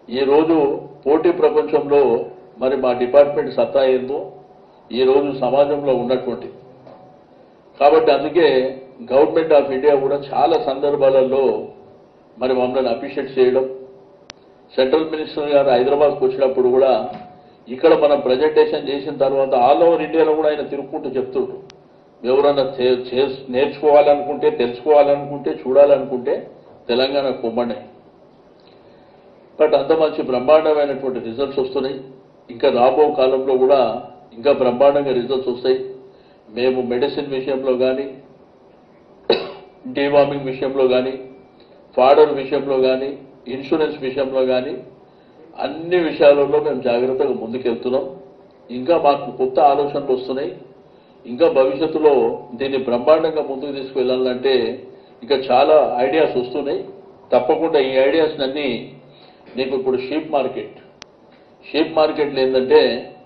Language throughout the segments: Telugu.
ఈరోజు పోటీ ప్రపంచంలో మరి మా డిపార్ట్మెంట్ సత్తా ఏందో ఈరోజు సమాజంలో ఉన్నటువంటి కాబట్టి అందుకే గవర్నమెంట్ ఆఫ్ ఇండియా కూడా చాలా సందర్భాలలో మరి మమ్మల్ని అప్రిషియేట్ చేయడం సెంట్రల్ మినిస్టర్ గారు హైదరాబాద్కు వచ్చినప్పుడు కూడా ఇక్కడ మనం ప్రజెంటేషన్ చేసిన తర్వాత ఆల్ ఓవర్ ఇండియాలో కూడా ఆయన తిరుగుకుంటూ చెప్తుండ్రు ఎవరన్నా చే- చేస్- నేర్చుకోవాలనుకుంటే తెలుసుకోవాలనుకుంటే చూడాలనుకుంటే తెలంగాణ పొమ్మనే బట్ అంత మంచి బ్రహ్మాండమైనటువంటి రిజల్ట్స్ వస్తున్నాయి ఇంకా రాబో కాలంలో కూడా ఇంకా బ్రహ్మాండంగా రిజల్ట్స్ వస్తాయి మేము మెడిసిన్ విషయంలో కానీ డీవార్మింగ్ విషయంలో కానీ ఫాడర్ విషయంలో కానీ ఇన్సూరెన్స్ విషయంలో కానీ అన్ని విషయాలలో మేము జాగ్రత్తగా ముందుకెళ్తున్నాం ఇంకా మాకు కొత్త ఆలోచనలు వస్తున్నాయి ఇంకా భవిష్యత్తులో దీన్ని బ్రహ్మాండంగా ముందుకు తీసుకువెళ్ళాలంటే ఇంకా చాలా ఐడియాస్ వస్తున్నాయి తప్పకుండా ఈ ఐడియాస్ అన్నీ నీకు ఇప్పుడు షీప్ మార్కెట్ షీప్ మార్కెట్లు ఏంటంటే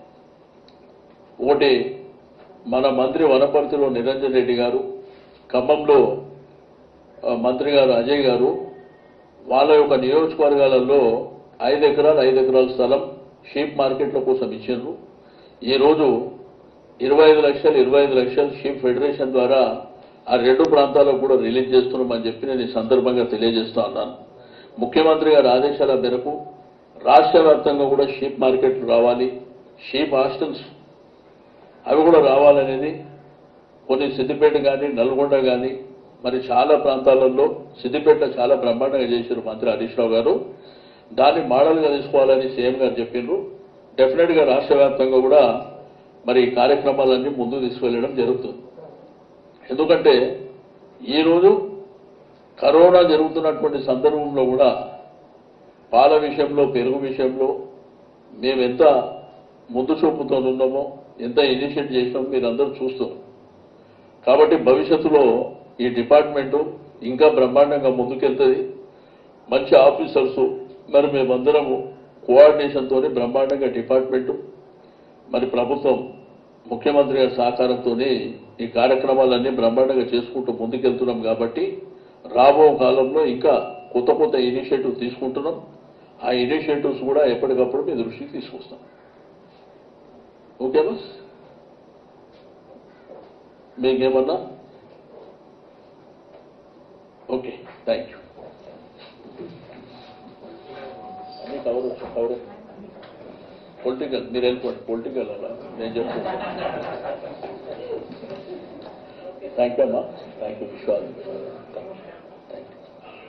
ఒకటి మన మంత్రి వనపర్తిలో నిరంజన్ రెడ్డి గారు ఖమ్మంలో ఆ, మంత్రి గారు అజయ్ గారు వాళ్ళ యొక్క నియోజకవర్గాలలో ఐదు ఎకరాలు ఐదు ఎకరాల స్థలం షీప్ మార్కెట్ల కోసం ఇచ్చిండ్రు ఈరోజు ఇరవై ఐదు లక్షలు ఇరవై ఐదు లక్షలు షీప్ ఫెడరేషన్ ద్వారా ఆ రెండు ప్రాంతాలకు కూడా రిలీజ్ చేస్తున్నామని చెప్పి నేను ఈ సందర్భంగా తెలియజేస్తా ఉన్నాను ముఖ్యమంత్రి గారి ఆదేశాల మేరకు రాష్ట్ర వ్యాప్తంగా కూడా షీప్ మార్కెట్లు రావాలి షీప్ హాస్టల్స్ అవి కూడా రావాలనేది కొన్ని సిద్దిపేట కానీ నల్గొండ కానీ మరి చాలా ప్రాంతాలలో సిద్దిపేట చాలా బ్రహ్మాండంగా చేశారు మంత్రి హరీష్ రావు గారు దాన్ని మోడల్గా తీసుకోవాలని సీఎం గారు చెప్పిండ్రు డెఫినెట్గా రాష్ట్ర వ్యాప్తంగా కూడా మరి ఈ కార్యక్రమాలన్నీ ముందుకు తీసుకువెళ్ళడం జరుగుతుంది ఎందుకంటే ఈరోజు కరోనా జరుగుతున్నటువంటి సందర్భంలో కూడా పాల విషయంలో పెరుగు విషయంలో మేము ఎంత ముందు చూపుతో ఉన్నామో ఎంత ఇనిషియేట్ చేసినామో మీరందరూ చూస్తారు కాబట్టి భవిష్యత్తులో ఈ డిపార్ట్మెంటు ఇంకా బ్రహ్మాండంగా ముందుకెళ్తుంది మంచి ఆఫీసర్స్ మరి మేమందరము కోఆర్డినేషన్తో బ్రహ్మాండంగా డిపార్ట్మెంటు మరి ప్రభుత్వం ముఖ్యమంత్రి గారి సహకారంతో ఈ కార్యక్రమాలన్నీ బ్రహ్మాండంగా చేసుకుంటూ ముందుకెళ్తున్నాం కాబట్టి రాబో కాలంలో ఇంకా కొత్త కొత్త ఇనిషియేటివ్ తీసుకుంటున్నాం ఆ ఇనిషియేటివ్స్ కూడా ఎప్పటికప్పుడు మీ దృష్టికి తీసుకొస్తాం ఓకే బస్ మీకేమన్నా ఓకే థ్యాంక్ యూ అన్ని కవర్ వచ్చు కవర్ పొలిటికల్ మీరు వెళ్ళిపోండి పొలిటికల్ అలా నేను చెప్తాను థ్యాంక్ యూ అమ్మా థ్యాంక్ యూ విశ్వాల్ థ్యాంక్ యూ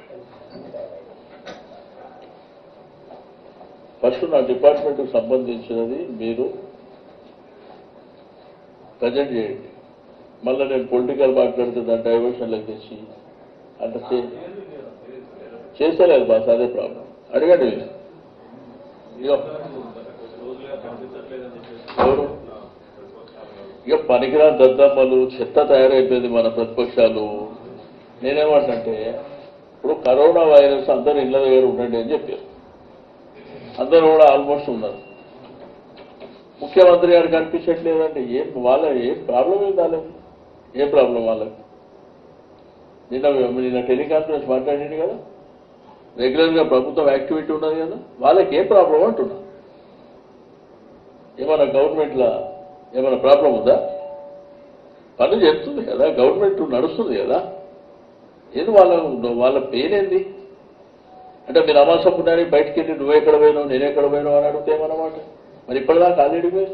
ఫస్ట్ నా డిపార్ట్మెంట్కి సంబంధించినది మీరు ప్రజెంట్ చేయండి మళ్ళీ నేను పొలిటికల్ మాట్లాడితే దాని డైవర్షన్లకు తెచ్చి అంటే చే- చేస్తలేదు బాస్ అదే ప్రాబ్లం అడగండి మీరు. ఇగో ఎవరు ఇక పనికిరాని దద్దమ్మలు చెత్త తయారైపోయింది మన ప్రతిపక్షాలు నేనేమంటే ఇప్పుడు కరోనా వైరస్ అందరూ ఇళ్ళ దగ్గర ఉండండి అని చెప్పారు అందరూ కూడా ఆల్మోస్ట్ ఉన్నారు ముఖ్యమంత్రి గారికి అనిపించట్లేదంటే ఏం వాళ్ళ ఏం ప్రాబ్లం ఏం కాలేదు ఏ ప్రాబ్లం వాళ్ళకి నిన్న నిన్న టెలికాన్ఫరెన్స్ మాట్లాడింది కదా రెగ్యులర్గా ప్రభుత్వం యాక్టివిటీ ఉన్నది కదా వాళ్ళకి ఏ ప్రాబ్లం అంటున్నా ఏమైనా గవర్నమెంట్లో ఏమైనా ప్రాబ్లం ఉందా పని చేస్తుంది కదా గవర్నమెంట్ నడుస్తుంది కదా ఏది వాళ్ళ వాళ్ళ పెయిన్ ఏంది అంటే మీరు అమాస పుట్టానికి బయటికి వెళ్ళి నువ్వు ఎక్కడ పోయినావు నేను ఎక్కడ పోయినావు అని అడిగితే ఏమన్నమాట మరి ఇప్పటిదాకా ఆల్రెడీ పోయి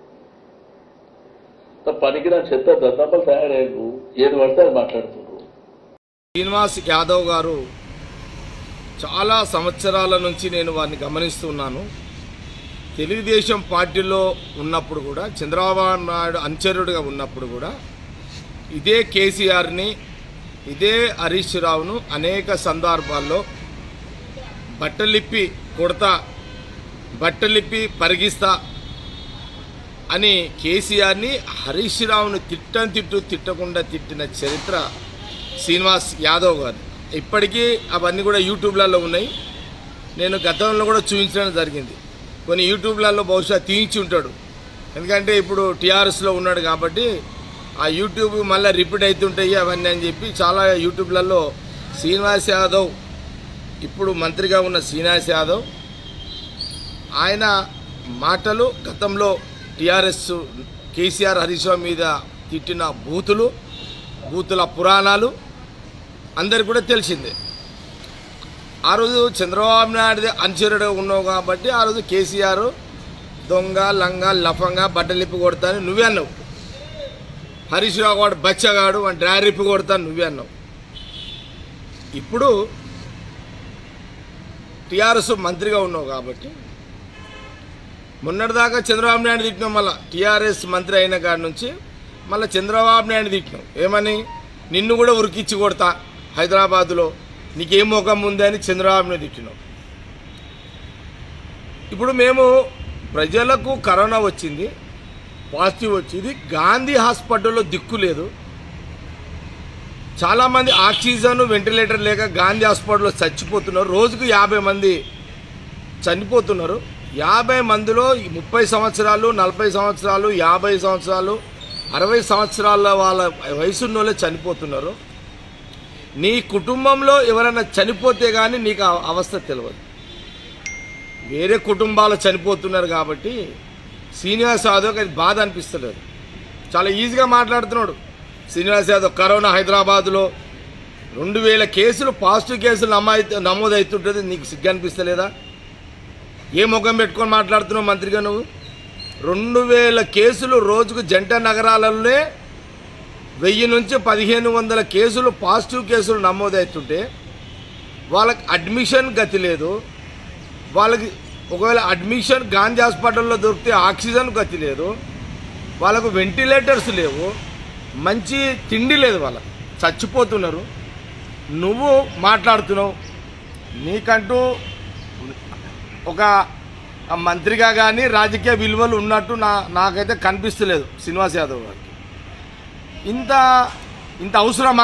పనికిరా చెత్త దద్దమ్మలు తయారయ్యారు ఏది పడితే అది మాట్లాడుతున్నారు శ్రీనివాస్ యాదవ్ గారు చాలా సంవత్సరాల నుంచి నేను వారిని గమనిస్తున్నాను తెలుగుదేశం పార్టీలో ఉన్నప్పుడు కూడా చంద్రబాబు నాయుడు అనుచరుడుగా ఉన్నప్పుడు కూడా ఇదే కేసీఆర్ని ఇదే హరీష్ రావును అనేక సందర్భాల్లో బట్టలిప్పి కొడతా బట్టలిప్పి పరిగిస్తా అని కేసీఆర్ని హరీష్ రావును తిట్టని తిట్టు తిట్టకుండా తిట్టిన చరిత్ర శ్రీనివాస్ యాదవ్ గారు ఇప్పటికీ అవన్నీ కూడా యూట్యూబ్లలో ఉన్నాయి నేను గతంలో కూడా చూపించడం జరిగింది కొన్ని యూట్యూబ్లలో బహుశా తీయించి ఉంటాడు ఎందుకంటే ఇప్పుడు టీఆర్ఎస్లో ఉన్నాడు కాబట్టి ఆ యూట్యూబ్ మళ్ళీ రిపీట్ అవుతుంటాయి అవన్నీ అని చెప్పి చాలా యూట్యూబ్లలో శ్రీనివాస్ యాదవ్ ఇప్పుడు మంత్రిగా ఉన్న శ్రీనివాస్ యాదవ్ ఆయన మాటలు గతంలో టీఆర్ఎస్ కేసీఆర్ హరీష్ రావు మీద తిట్టిన బూతులు బూతుల పురాణాలు అందరికి కూడా తెలిసిందే ఆ రోజు చంద్రబాబు నాయుడు అనుచరుడు ఉన్నావు కాబట్టి ఆ రోజు కేసీఆర్ దొంగ లంగ లఫంగా బట్టలిప్పి కొడతాను నువ్వే అన్నావు హరీష్ రావు వాడు బచ్చగాడు వాడు డ్రారిప్పి కొడతాను నువ్వే అన్నావు ఇప్పుడు టీఆర్ఎస్ మంత్రిగా ఉన్నావు కాబట్టి మొన్నటిదాకా చంద్రబాబు నాయుడు తిట్టినావు మళ్ళీ టీఆర్ఎస్ మంత్రి అయిన కాడి నుంచి మళ్ళీ చంద్రబాబు నాయుడు తిట్టినావు ఏమని నిన్ను కూడా ఉరికిచ్చి కొడతా హైదరాబాదులో నీకేం ముఖం ఉంది అని చంద్రబాబు నాయుడు తిట్టినావు ఇప్పుడు మేము ప్రజలకు కరోనా వచ్చింది పాజిటివ్ వచ్చింది గాంధీ హాస్పిటల్లో దిక్కు లేదు చాలామంది ఆక్సిజన్ వెంటిలేటర్ లేక గాంధీ హాస్పిటల్లో చచ్చిపోతున్నారు రోజుకు యాభై మంది చనిపోతున్నారు యాభై మందిలో ఈ ముప్పై సంవత్సరాలు నలభై సంవత్సరాలు యాభై సంవత్సరాలు అరవై సంవత్సరాల వాళ్ళ వయసున్న వాళ్ళే చనిపోతున్నారు నీ కుటుంబంలో ఎవరైనా చనిపోతే కానీ నీకు ఆ అవస్థ తెలియదు వేరే కుటుంబాలు చనిపోతున్నారు కాబట్టి శ్రీనివాస్ యాదవ్కి అది బాధ అనిపిస్తలేదు చాలా ఈజీగా మాట్లాడుతున్నాడు శ్రీనివాస్ యాదవ్ కరోనా హైదరాబాద్లో రెండు వేల కేసులు పాజిటివ్ కేసులు నమోదై నమోదవుతుంటుంది నీకు సిగ్గు అనిపిస్తలేదా ఏ ముఖం పెట్టుకొని మాట్లాడుతున్నావు మంత్రిగా నువ్వు రెండు వేల కేసులు రోజుకు జంట నగరాలలోనే వెయ్యి నుంచి పదిహేను వందల కేసులు పాజిటివ్ కేసులు నమోదవుతుంటే వాళ్ళకి అడ్మిషన్ గతి లేదు వాళ్ళకి ఒకవేళ అడ్మిషన్ గాంధీ హాస్పిటల్లో దొరికితే ఆక్సిజన్ గతి లేదు వాళ్ళకు వెంటిలేటర్స్ లేవు మంచి తిండి లేదు వాళ్ళకి చచ్చిపోతున్నారు నువ్వు మాట్లాడుతున్నావు నీకంటూ ఒక మంత్రిగా కానీ రాజకీయ విలువలు ఉన్నట్టు నా నాకైతే కనిపిస్తలేదు శ్రీనివాస్ యాదవ్ గారికి ఇంత ఇంత అవసరమా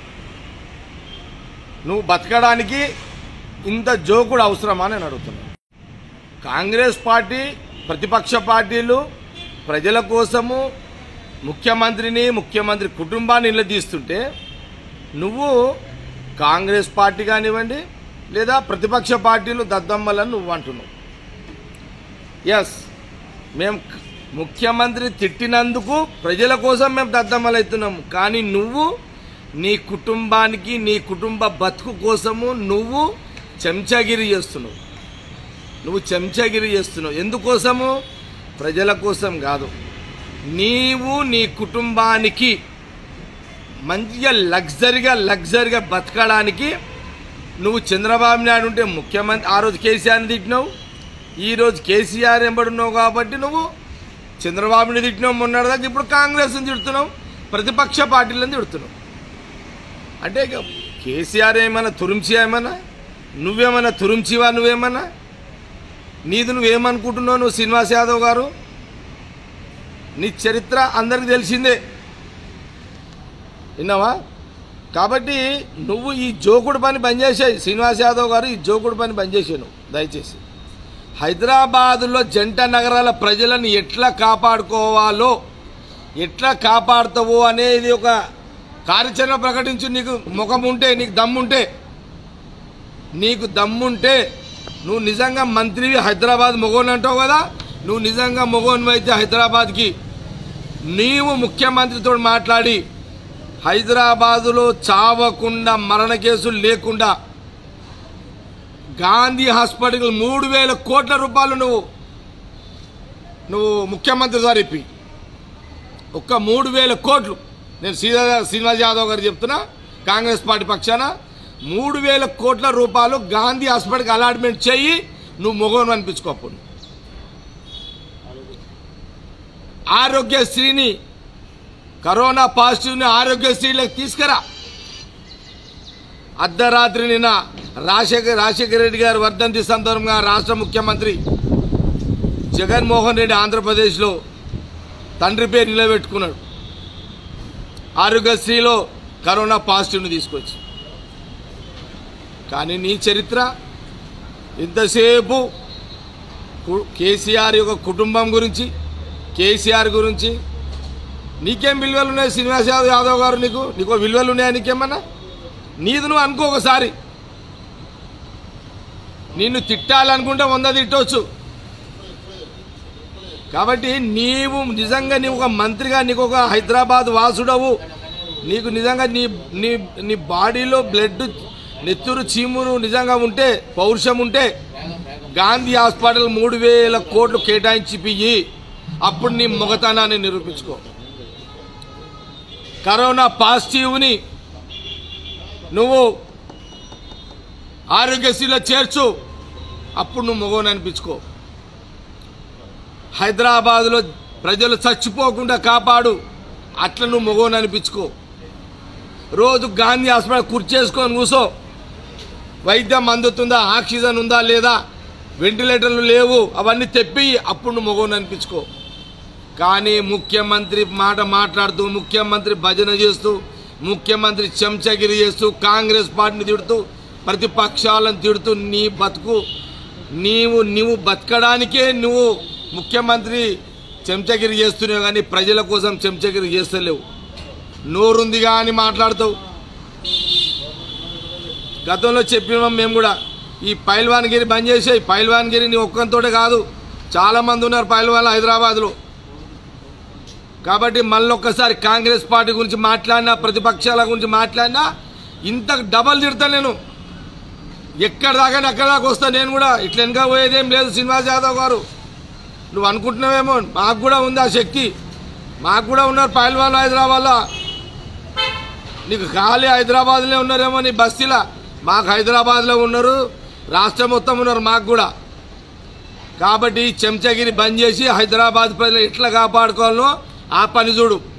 నువ్వు బతకడానికి ఇంత జోకుడు అవసరమా అని నేను అడుగుతున్నాను కాంగ్రెస్ పార్టీ ప్రతిపక్ష పార్టీలు ప్రజల కోసము ముఖ్యమంత్రిని ముఖ్యమంత్రి కుటుంబాన్ని నిలదీస్తుంటే నువ్వు కాంగ్రెస్ పార్టీ కానివ్వండి లేదా ప్రతిపక్ష పార్టీలు దద్దమ్మలని నువ్వు అంటున్నావు ఎస్ మేము క- ముఖ్యమంత్రి తిట్టినందుకు ప్రజల కోసం మేము దద్దమ్మలు అవుతున్నాము కానీ నువ్వు నీ కుటుంబానికి నీ కుటుంబ బతుకు కోసము నువ్వు చెంచాగిరి చేస్తున్నావు నువ్వు చెంచాగిరి చేస్తున్నావు ఎందుకోసము ప్రజల కోసం కాదు నీవు నీ కుటుంబానికి మంచిగా లగ్జరీగా లగ్జరీగా బతకడానికి నువ్వు చంద్రబాబు నాయుడు ఉంటే ముఖ్యమంత్రి ఆ రోజు కేసీఆర్ని తిట్టినావు ఈ రోజు కేసీఆర్ ఎంబడున్నావు కాబట్టి నువ్వు చంద్రబాబుని తిట్టినావు మొన్నటిదాకా ఇప్పుడు కాంగ్రెస్ని తిడుతున్నావు ప్రతిపక్ష పార్టీలను తిడుతున్నావు అంటే ఇక కేసీఆర్ ఏమైనా తురుంచి ఏమన్నా నువ్వేమన్నా తురుంచివా నువ్వేమన్నా నీది నువ్వేమనుకుంటున్నావు నువ్వు శ్రీనివాస్ యాదవ్ గారు నీ చరిత్ర అందరికి తెలిసిందే విన్నావా కాబట్టి నువ్వు ఈ జోకుడు పని బంద్ చేసాయి శ్రీనివాస్ యాదవ్ గారు ఈ జోకుడు పని బంద్ చేసాను దయచేసి హైదరాబాదులో జంట నగరాల ప్రజలను ఎట్లా కాపాడుకోవాలో ఎట్లా కాపాడుతావో అనేది ఒక కార్యాచరణ ప్రకటించు నీకు ముఖం ఉంటే నీకు దమ్ముంటే నీకు దమ్ముంటే నువ్వు నిజంగా మంత్రివి హైదరాబాద్ మొగోని అంటావు కదా నువ్వు నిజంగా మొగోని అయితే హైదరాబాద్కి నీవు ముఖ్యమంత్రితో మాట్లాడి హైదరాబాదులో చావకుండా మరణ కేసులు లేకుండా గాంధీ హాస్పిటల్ మూడు వేల కోట్ల రూపాయలు నువ్వు నువ్వు ముఖ్యమంత్రి ద్వారా ఇప్పి ఒక్క మూడు వేల కోట్లు నేను శ్రీధా శ్రీనివాస్ యాదవ్ గారు చెప్తున్నా కాంగ్రెస్ పార్టీ పక్షాన మూడు వేల కోట్ల రూపాయలు గాంధీ హాస్పిటల్కి అలాట్మెంట్ చెయ్యి నువ్వు మొగోను అనిపించుకోప్పుడు ఆరోగ్యశ్రీని కరోనా పాజిటివ్ని ఆరోగ్యశ్రీలోకి తీసుకురా అర్ధరాత్రి నిన్న రాజశేఖర్ రాజశేఖర రెడ్డి గారి వర్ధంతి సందర్భంగా రాష్ట్ర ముఖ్యమంత్రి జగన్మోహన్ రెడ్డి ఆంధ్రప్రదేశ్లో తండ్రి పేరు నిలబెట్టుకున్నాడు ఆరోగ్యశ్రీలో కరోనా పాజిటివ్ని తీసుకొచ్చి కానీ నీ చరిత్ర ఇంతసేపు కు- కేసీఆర్ యొక్క కుటుంబం గురించి కేసీఆర్ గురించి నీకేం విలువలు ఉన్నాయి శ్రీనివాస్ యాదవ్ యాదవ్ గారు నీకు నీకు విలువలు ఉన్నాయా నీకేమన్నా నీది నువ్వు అనుకో ఒకసారి నిన్ను తిట్టాలనుకుంటే వంద తిట్టవచ్చు కాబట్టి నీవు నిజంగా నీవు ఒక మంత్రిగా నీకు ఒక హైదరాబాద్ వాసుడవు నీకు నిజంగా నీ నీ నీ బాడీలో బ్లడ్ నెత్తురు చీమురు నిజంగా ఉంటే పౌరుషం ఉంటే గాంధీ హాస్పిటల్ మూడు వేల కోట్లు కేటాయించి పియ్యి అప్పుడు నీ మొగతనాన్ని నిరూపించుకో కరోనా పాజిటివ్ని నువ్వు ఆరోగ్యశ్రీలో చేర్చు అప్పుడు నువ్వు మగవని అనిపించుకో హైదరాబాద్లో ప్రజలు చచ్చిపోకుండా కాపాడు అట్లా నువ్వు మగవని అనిపించుకో రోజు గాంధీ హాస్పిటల్ కుర్చేసుకొని కూసో వైద్యం అందుతుందా ఆక్సిజన్ ఉందా లేదా వెంటిలేటర్లు లేవు అవన్నీ తెప్పి అప్పుడు నువ్వు మగవని అనిపించుకో కానీ ముఖ్యమంత్రి మాట మాట్లాడుతూ ముఖ్యమంత్రి భజన చేస్తూ ముఖ్యమంత్రి చెంచగిరి చేస్తూ కాంగ్రెస్ పార్టీని తిడుతూ ప్రతిపక్షాలను తిడుతూ నీ బతుకు నీవు నీవు బతకడానికే నువ్వు ముఖ్యమంత్రి చెంచగిరి చేస్తున్నావు కానీ ప్రజల కోసం చెంచగిరి చేస్తలేవు నోరుంది కానీ మాట్లాడుతావు గతంలో చెప్పినాం మేము కూడా ఈ పైల్వాన్గిరి బంద్ చేసేయి పైల్వాన్గిరి నీ ఒక్కంతోటే కాదు చాలామంది ఉన్నారు పైల్వాన్లు హైదరాబాద్లో కాబట్టి మళ్ళొక్కసారి కాంగ్రెస్ పార్టీ గురించి మాట్లాడినా ప్రతిపక్షాల గురించి మాట్లాడినా ఇంత డబల్ తిడతా నేను ఎక్కడ దాకా ఎక్కడ దాకా వస్తా నేను కూడా ఇట్లా వెనక పోయేదేం లేదు శ్రీనివాస్ యాదవ్ గారు నువ్వు అనుకుంటున్నావేమో మాకు కూడా ఉంది ఆ శక్తి మాకు కూడా ఉన్నారు పైల్వాన్ హైదరాబాద్లో నీకు ఖాళీ హైదరాబాద్లో ఉన్నారేమో నీ బస్తీలా మాకు హైదరాబాద్లో ఉన్నారు రాష్ట్రం మొత్తం ఉన్నారు మాకు కూడా కాబట్టి చెంచగిరి బంద్ చేసి హైదరాబాద్ ప్రజలు ఎట్లా కాపాడుకోవాలో ఆ పని చూడు